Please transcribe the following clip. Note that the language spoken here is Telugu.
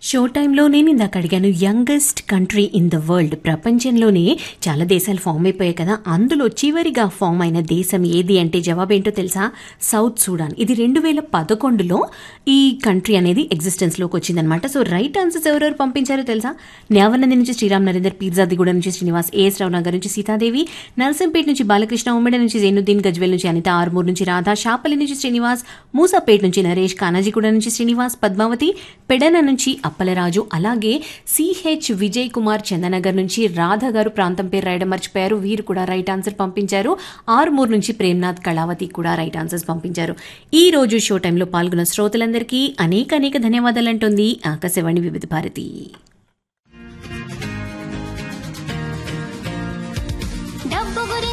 షో టైంలో నేను ఇందాక అడిగాను youngest country in the world ప్రపంచంలోనే చాలా దేశాలు ఫామ్ అయిపోయాయి కదా అందులో చివరిగా ఫామ్ అయిన దేశం ఏది అంటే జవాబు ఏంటో తెలుసా సౌత్ సూడాన్ ఇది రెండు వేల పదకొండులో ఈ కంట్రీ అనేది ఎగ్జిస్టెన్స్లోకి వచ్చిందనమాట సో రైట్ ఆన్సర్స్ ఎవరెవరు పంపించారో తెలుసా న్యావనంది నుంచి శ్రీరామ్ నరేందర్ పీర్జాదిగూడ నుంచి శ్రీనివాస్ ఏఎస్ రావు నగర్ నుంచి సీతాదేవి నల్సంపేట నుంచి బాలకృష్ణ ఉమ్మడి నుంచి జైనుద్దీన్ గజ్వెల్ నుంచి అనిత ఆర్మూర్ నుంచి రాధా షాపల్లి నుంచి శ్రీనివాస్ మూసాపేట నుంచి నరేష్ కానాజీగూడ నుంచి శ్రీనివాస్ పద్మావతి పెడన నుంచి అప్పలరాజు అలాగే సిహెచ్ విజయ్ కుమార్ చందనగర్ నుంచి రాధ గారు ప్రాంతం పేరు రాయడం మర్చిపోయారు వీరు కూడా రైట్ ఆన్సర్ పంపించారు ఆర్మూర్ నుంచి ప్రేమ్నాథ్ కళావతి కూడా రైట్ ఆన్సర్స్ పంపించారు ఈ రోజు షో టైంలో పాల్గొన్న శ్రోతలందరికీ అనేక అనేక ధన్యవాదాలు అంటుంది ఆకాశవాణి వివిధ భారతి